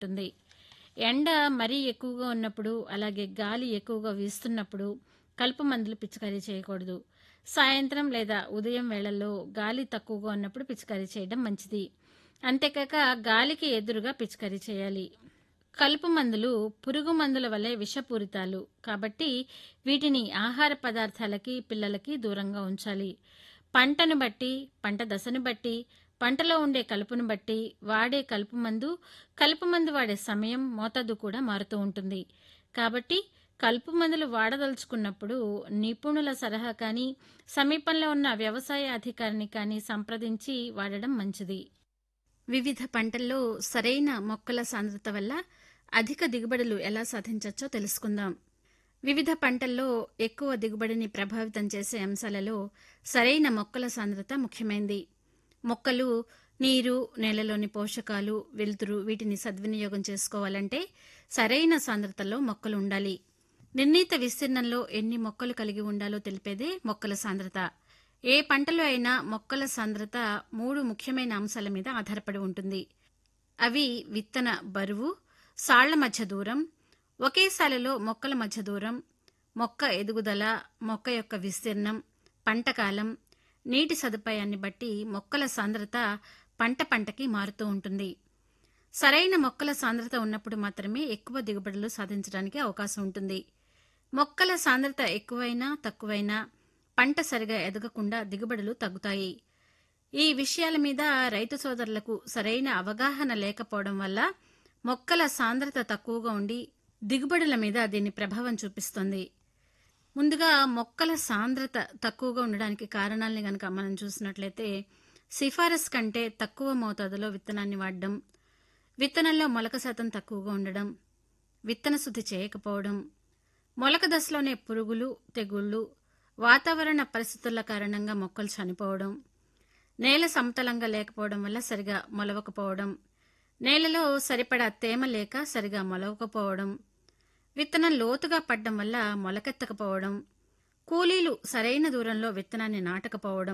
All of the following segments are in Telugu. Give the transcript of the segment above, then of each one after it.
ఉంటుంది ఎండ మరీ ఎక్కువగా ఉన్నప్పుడు అలాగే గాలి ఎక్కువగా వీస్తున్నప్పుడు కలుపు మందులు పిచికారీ చేయకూడదు సాయంత్రం లేదా ఉదయం వేళల్లో గాలి తక్కువగా ఉన్నప్పుడు పిచికారీ చేయడం మంచిది అంతేకాక గాలికి ఎదురుగా పిచికారీ చేయాలి కలుపు మందులు పురుగు మందుల వలె విషపూరితాలు కాబట్టి వీటిని ఆహార పదార్థాలకి పిల్లలకి దూరంగా ఉంచాలి పంటను బట్టి పంట దశను బట్టి పంటలో ఉండే కలుపును బట్టి వాడే కలుపు మందు కలుపు మందు వాడే సమయం మోతాదు కూడా మారుతూ ఉంటుంది కాబట్టి కలుపు మందులు వాడదలుచుకున్నప్పుడు నిపుణుల సలహా కానీ సమీపంలో ఉన్న వ్యవసాయ అధికారిని కానీ సంప్రదించి వాడడం మంచిది వివిధ పంటల్లో సరైన మొక్కల సాంద్రత వల్ల అధిక దిగుబడులు ఎలా సాధించవచ్చో తెలుసుకుందాం వివిధ పంటల్లో ఎక్కువ దిగుబడిని ప్రభావితం చేసే అంశాలలో సరైన మొక్కల సాంద్రత ముఖ్యమైంది మొక్కలు నీరు నేలలోని పోషకాలు వెలుతురు వీటిని సద్వినియోగం చేసుకోవాలంటే సరైన సాంద్రతలో మొక్కలు ఉండాలి నిర్ణీత విస్తీర్ణంలో ఎన్ని మొక్కలు కలిగి ఉండాలో తెలిపేదే మొక్కల సాంద్రత ఏ పంటలో అయినా మొక్కల సాంద్రత మూడు ముఖ్యమైన అంశాల మీద ఆధారపడి ఉంటుంది అవి విత్తన బరువు సాళ్ల మధ్య దూరం ఒకే సాలలో మొక్కల మధ్య దూరం మొక్క ఎదుగుదల మొక్క యొక్క విస్తీర్ణం పంట కాలం నీటి సదుపాయాన్ని బట్టి మొక్కల సాంద్రత పంట పంటకి మారుతూ ఉంటుంది సరైన మొక్కల సాంద్రత ఉన్నప్పుడు మాత్రమే ఎక్కువ దిగుబడులు సాధించడానికి అవకాశం ఉంటుంది మొక్కల సాంద్రత ఎక్కువైనా తక్కువైనా పంట సరిగా ఎదగకుండా దిగుబడులు తగ్గుతాయి ఈ విషయాల మీద రైతు సోదరులకు సరైన అవగాహన లేకపోవడం వల్ల మొక్కల సాంద్రత తక్కువగా ఉండి దిగుబడుల మీద దీని ప్రభావం చూపిస్తుంది ముందుగా మొక్కల సాంద్రత తక్కువగా ఉండడానికి కారణాలని గనక మనం చూసినట్లయితే సిఫారసు కంటే తక్కువ మోతాదులో విత్తనాన్ని వాడడం విత్తనంలో మొలక శాతం తక్కువగా ఉండడం విత్తన శుద్ధి చేయకపోవడం మొలక దశలోనే పురుగులు తెగుళ్లు వాతావరణ పరిస్థితుల కారణంగా మొక్కలు చనిపోవడం నేల సమతలంగా లేకపోవడం వల్ల సరిగా మొలవకపోవడం నేలలో సరిపడా తేమ లేక సరిగా మొలవకపోవడం విత్తనం లోతుగా పడ్డం వల్ల మొలకెత్తకపోవడం కూలీలు సరైన దూరంలో విత్తనాన్ని నాటకపోవడం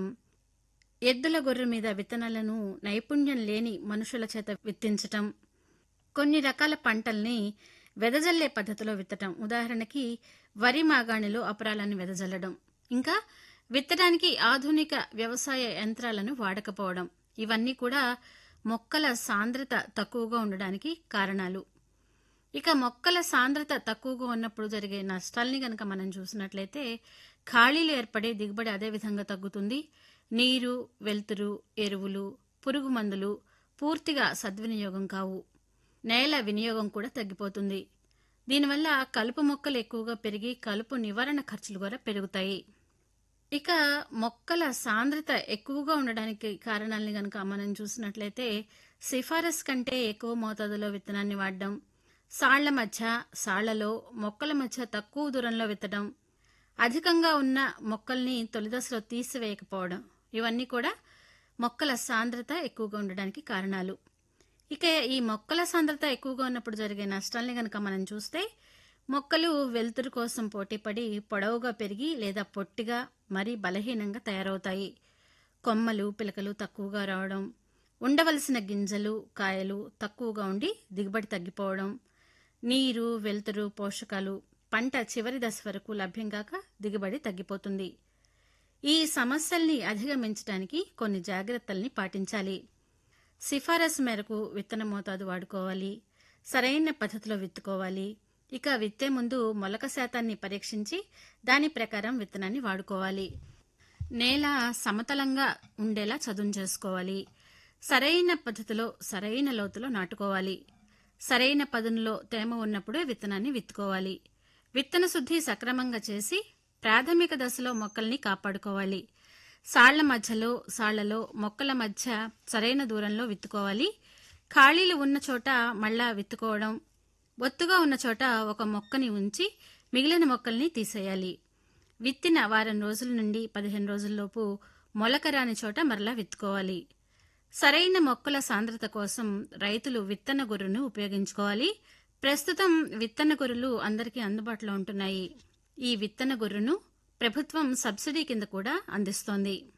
ఎద్దుల గొర్రె మీద విత్తనాలను నైపుణ్యం లేని మనుషుల చేత విత్తించటం కొన్ని రకాల పంటల్ని వెదజల్లే పద్ధతిలో విత్తటం ఉదాహరణకి వరి మాగాణిలో అపరాలను వెదజల్లడం ఇంకా విత్తడానికి ఆధునిక వ్యవసాయ యంత్రాలను వాడకపోవడం ఇవన్నీ కూడా మొక్కల సాంద్రత తక్కువగా ఉండడానికి కారణాలు ఇక మొక్కల సాంద్రత తక్కువగా ఉన్నప్పుడు జరిగే నష్టాల్ని గనక మనం చూసినట్లయితే ఖాళీలు ఏర్పడే దిగుబడి అదే విధంగా తగ్గుతుంది నీరు వెలుతురు ఎరువులు పురుగు మందులు పూర్తిగా సద్వినియోగం కావు నేల వినియోగం కూడా తగ్గిపోతుంది దీనివల్ల కలుపు మొక్కలు ఎక్కువగా పెరిగి కలుపు నివారణ ఖర్చులు కూడా పెరుగుతాయి ఇక మొక్కల సాంద్రత ఎక్కువగా ఉండడానికి కారణాలని గనక మనం చూసినట్లయితే సిఫారసు కంటే ఎక్కువ మోతాదులో విత్తనాన్ని వాడడం సాళ్ల మధ్య సాళ్లలో మొక్కల మధ్య తక్కువ దూరంలో విత్తడం అధికంగా ఉన్న మొక్కల్ని తొలిదశలో తీసివేయకపోవడం ఇవన్నీ కూడా మొక్కల సాంద్రత ఎక్కువగా ఉండడానికి కారణాలు ఇక ఈ మొక్కల సాంద్రత ఎక్కువగా ఉన్నప్పుడు జరిగే నష్టాల్ని గనక మనం చూస్తే మొక్కలు వెలుతురు కోసం పోటీపడి పొడవుగా పెరిగి లేదా పొట్టిగా మరీ బలహీనంగా తయారవుతాయి కొమ్మలు పిలకలు తక్కువగా రావడం ఉండవలసిన గింజలు కాయలు తక్కువగా ఉండి దిగుబడి తగ్గిపోవడం నీరు వెలుతురు పోషకాలు పంట చివరి దశ వరకు లభ్యం కాక దిగుబడి తగ్గిపోతుంది ఈ సమస్యల్ని అధిగమించడానికి కొన్ని జాగ్రత్తల్ని పాటించాలి సిఫారసు మేరకు విత్తన మోతాదు వాడుకోవాలి సరైన పద్ధతిలో విత్తుకోవాలి ఇక విత్తే ముందు మొలక శాతాన్ని పరీక్షించి దాని ప్రకారం విత్తనాన్ని వాడుకోవాలి నేల సమతలంగా ఉండేలా చదును చేసుకోవాలి సరైన పద్ధతిలో సరైన లోతులో నాటుకోవాలి సరైన పదునులో తేమ ఉన్నప్పుడే విత్తనాన్ని విత్తుకోవాలి విత్తన శుద్ధి సక్రమంగా చేసి ప్రాథమిక దశలో మొక్కల్ని కాపాడుకోవాలి సాళ్ల మధ్యలో సాళ్లలో మొక్కల మధ్య సరైన దూరంలో విత్తుకోవాలి ఖాళీలు ఉన్న చోట మళ్ళా విత్తుకోవడం ఒత్తుగా ఉన్న చోట ఒక మొక్కని ఉంచి మిగిలిన మొక్కల్ని తీసేయాలి విత్తిన వారం రోజుల నుండి పదిహేను రోజుల్లోపు మొలక రాని చోట మరలా విత్తుకోవాలి సరైన మొక్కల సాంద్రత కోసం రైతులు విత్తన గొర్రును ఉపయోగించుకోవాలి ప్రస్తుతం విత్తన గొర్రెలు అందరికీ అందుబాటులో ఉంటున్నాయి ఈ విత్తన గొర్రును ప్రభుత్వం సబ్సిడీ కింద కూడా అందిస్తోంది